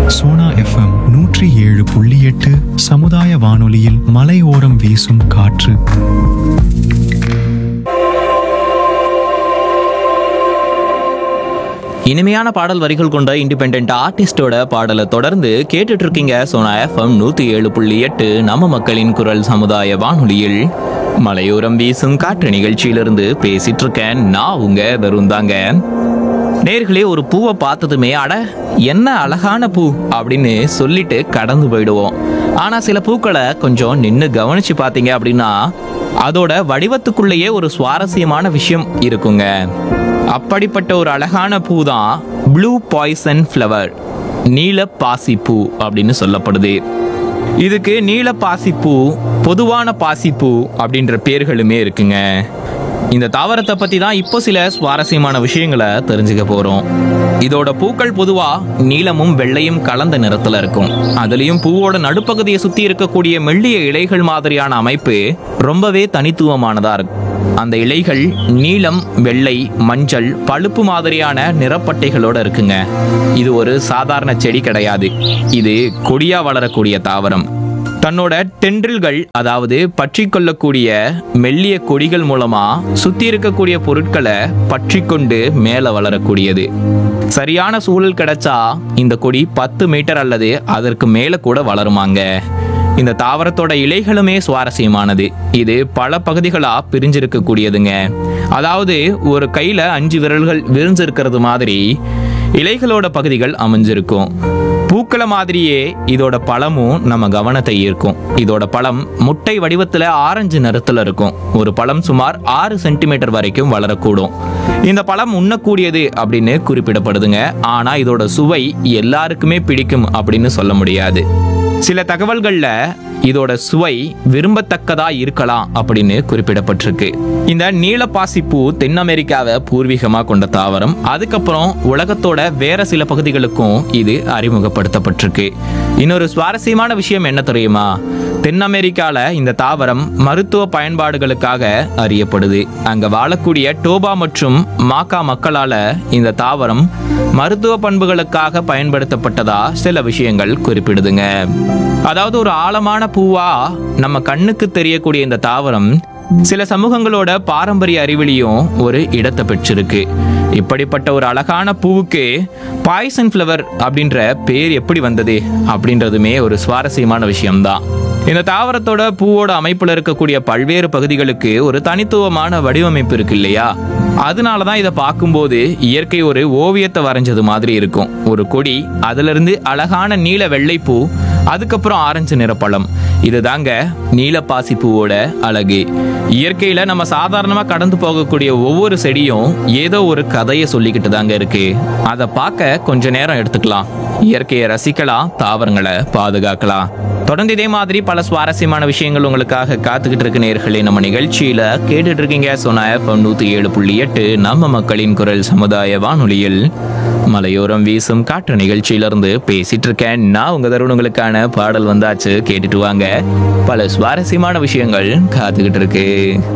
Sona FM நூற்றி ஏழு புள்ளி எட்டு சமுதாய வானொலியில் மலையோரம் வீசும் காற்று இனிமையான பாடல் வரிகள் கொண்ட இண்டிபெண்ட் ஆர்டிஸ்டோட பாடலை தொடர்ந்து கேட்டுட்டு இருக்கீங்க சோனா எஃப்எம் நூத்தி ஏழு புள்ளி எட்டு நம்ம மக்களின் குரல் சமுதாய வானொலியில் மலையோரம் வீசும் காற்று நிகழ்ச்சியிலிருந்து பேசிட்டு இருக்கேன் நான் உங்க தருந்தாங்க நேர்களே ஒரு பூவை பார்த்ததுமே அட என்ன அழகான பூ அப்படின்னு சொல்லிட்டு கடந்து போயிடுவோம் ஆனா சில பூக்களை கொஞ்சம் நின்று கவனிச்சு பார்த்தீங்க அப்படின்னா அதோட வடிவத்துக்குள்ளேயே ஒரு சுவாரஸ்யமான விஷயம் இருக்குங்க அப்படிப்பட்ட ஒரு அழகான பூ தான் ப்ளூ பாய்சன் ஃப்ளவர் நீல பாசிப்பூ அப்படின்னு சொல்லப்படுது இதுக்கு நீல பாசிப்பூ பொதுவான பாசிப்பூ அப்படின்ற பேர்களுமே இருக்குங்க இந்த தாவரத்தை பத்தி தான் இப்போ சில சுவாரஸ்யமான விஷயங்களை தெரிஞ்சுக்க போறோம் இதோட பூக்கள் பொதுவா நீலமும் வெள்ளையும் கலந்த நிறத்துல இருக்கும் அதுலயும் பூவோட நடுப்பகுதியை சுத்தி இருக்கக்கூடிய மெல்லிய இலைகள் மாதிரியான அமைப்பு ரொம்பவே தனித்துவமானதா இருக்கும் அந்த இலைகள் நீலம் வெள்ளை மஞ்சள் பழுப்பு மாதிரியான நிறப்பட்டைகளோட இருக்குங்க இது ஒரு சாதாரண செடி கிடையாது இது கொடியா வளரக்கூடிய தாவரம் தன்னோட தென்றில்கள் அதாவது பற்றி கொள்ளக்கூடிய மெல்லிய கொடிகள் மூலமா சுத்தி இருக்கக்கூடிய பொருட்களை பற்றி கொண்டு மேல வளரக்கூடியது சரியான சூழல் கிடைச்சா இந்த கொடி பத்து மீட்டர் அல்லது அதற்கு மேல கூட வளருமாங்க இந்த தாவரத்தோட இலைகளுமே சுவாரஸ்யமானது இது பல பகுதிகளா பிரிஞ்சிருக்கக்கூடியதுங்க அதாவது ஒரு கையில அஞ்சு விரல்கள் விரிஞ்சிருக்கிறது மாதிரி இலைகளோட பகுதிகள் அமைஞ்சிருக்கும் பூக்களை மாதிரியே இதோட பழமும் நம்ம கவனத்தை ஈர்க்கும் இதோட பழம் முட்டை வடிவத்துல ஆரஞ்சு நிறத்துல இருக்கும் ஒரு பழம் சுமார் ஆறு சென்டிமீட்டர் வரைக்கும் வளரக்கூடும் இந்த பழம் உண்ணக்கூடியது அப்படின்னு குறிப்பிடப்படுதுங்க ஆனா இதோட சுவை எல்லாருக்குமே பிடிக்கும் அப்படின்னு சொல்ல முடியாது சில தகவல்கள்ல இதோட சுவை விரும்பத்தக்கதா இருக்கலாம் அப்படின்னு குறிப்பிடப்பட்டிருக்கு இந்த நீலப்பாசிப்பூ தென் அமெரிக்காவை பூர்வீகமா கொண்ட தாவரம் அதுக்கப்புறம் உலகத்தோட வேற சில பகுதிகளுக்கும் இது அறிமுகப்படுத்தப்பட்டிருக்கு இன்னொரு சுவாரஸ்யமான விஷயம் என்ன தெரியுமா தென் அமெரிக்கால இந்த தாவரம் மருத்துவ பயன்பாடுகளுக்காக அறியப்படுது அங்க வாழக்கூடிய டோபா மற்றும் மாக்கா மக்களால இந்த தாவரம் மருத்துவ பண்புகளுக்காக பயன்படுத்தப்பட்டதா சில விஷயங்கள் குறிப்பிடுதுங்க அதாவது ஒரு ஆழமான பூவா நம்ம கண்ணுக்கு தெரியக்கூடிய இந்த தாவரம் சில சமூகங்களோட பாரம்பரிய அறிவிலையும் ஒரு இடத்தை பெற்றிருக்கு இப்படிப்பட்ட ஒரு அழகான பூவுக்கு பாய்சன் ஃப்ளவர் அப்படின்ற பேர் எப்படி வந்தது அப்படின்றதுமே ஒரு சுவாரஸ்யமான விஷயம்தான் இந்த தாவரத்தோட பூவோட அமைப்புல இருக்கக்கூடிய பல்வேறு பகுதிகளுக்கு ஒரு தனித்துவமான வடிவமைப்பு இருக்கு இல்லையா அதனால தான் இதை பார்க்கும்போது இயற்கை ஒரு ஓவியத்தை வரைஞ்சது மாதிரி இருக்கும் ஒரு கொடி அதுல இருந்து அழகான நீல வெள்ளைப்பூ அதுக்கப்புறம் ஆரஞ்சு நிற பழம் இதுதாங்க நீலப்பாசி பூவோட அழகு இயற்கையில நம்ம சாதாரணமா கடந்து போகக்கூடிய ஒவ்வொரு செடியும் ஏதோ ஒரு கதையை சொல்லிக்கிட்டு தாங்க இருக்கு அதை பார்க்க கொஞ்ச நேரம் எடுத்துக்கலாம் இயற்கையை ரசிக்கலாம் தாவரங்களை பாதுகாக்கலாம் தொடர்ந்து இதே மாதிரி பல சுவாரஸ்யமான விஷயங்கள் உங்களுக்காக காத்துக்கிட்டு இருக்கு நேர்களே நம்ம நிகழ்ச்சியில கேட்டுட்டு இருக்கீங்க சொன்ன எஃப்எம் நூத்தி ஏழு புள்ளி எட்டு நம்ம மக்களின் குரல் சமுதாய வானொலியில் மலையோரம் வீசும் காற்று நிகழ்ச்சியிலிருந்து பேசிட்டு இருக்கேன் நான் உங்க தருணங்களுக்கான பாடல் வந்தாச்சு கேட்டுட்டு வாங்க பல சுவாரஸ்யமான விஷயங்கள் காத்துக்கிட்டு இருக்கு